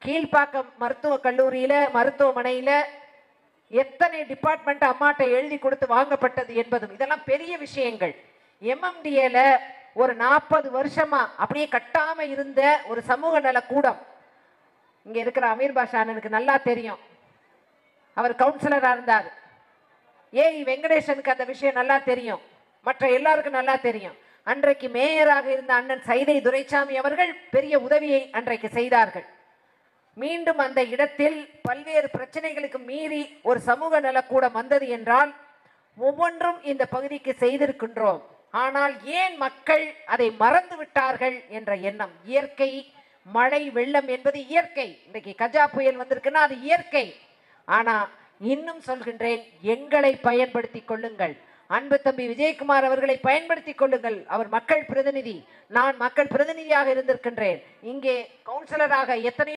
கீழ்ப்பாக்கம் மருத்துவக் கல்லூரியில மருத்துவமனையில எத்தனை டிபார்ட்மெண்ட் அம்மாட்ட எழுதி கொடுத்து வாங்கப்பட்டது என்பதும் இதெல்லாம் பெரிய விஷயங்கள் எம்எம்டிஏல ஒரு நாற்பது வருஷமா அப்படியே கட்டாம இருந்த ஒரு சமூக நல கூடம் இங்க இருக்கிற அமீர் பாஷா அண்ணனுக்கு நல்லா தெரியும் அவர் கவுன்சிலரா இருந்தார் ஏஇ வெங்கடேசனுக்கு அந்த விஷயம் நல்லா தெரியும் மற்ற எல்லாருக்கும் நல்லா தெரியும் அன்றைக்கு மேயராக இருந்த அண்ணன் சைதை துரைசாமி அவர்கள் பெரிய உதவியை அன்றைக்கு செய்தார்கள் மீண்டும் அந்த இடத்தில் பல்வேறு பிரச்சனைகளுக்கு மீறி ஒரு சமூக நலக்கூடம் வந்தது என்றால் ஒவ்வொன்றும் இந்த பகுதிக்கு செய்திருக்கின்றோம் ஆனால் ஏன் மக்கள் அதை மறந்து விட்டார்கள் என்ற எண்ணம் இயற்கை மழை வெள்ளம் என்பது இயற்கை இன்றைக்கு கஜா புயல் வந்திருக்குன்னா அது இயற்கை ஆனா இன்னும் சொல்கின்றேன் எங்களை பயன்படுத்திக் கொள்ளுங்கள் அன்பு தம்பி விஜயகுமார் அவர்களை பயன்படுத்திக் கொள்ளுங்கள் அவர் மக்கள் பிரதிநிதி நான் மக்கள் பிரதிநிதியாக இருந்திருக்கின்றேன் இங்கே கவுன்சிலராக எத்தனை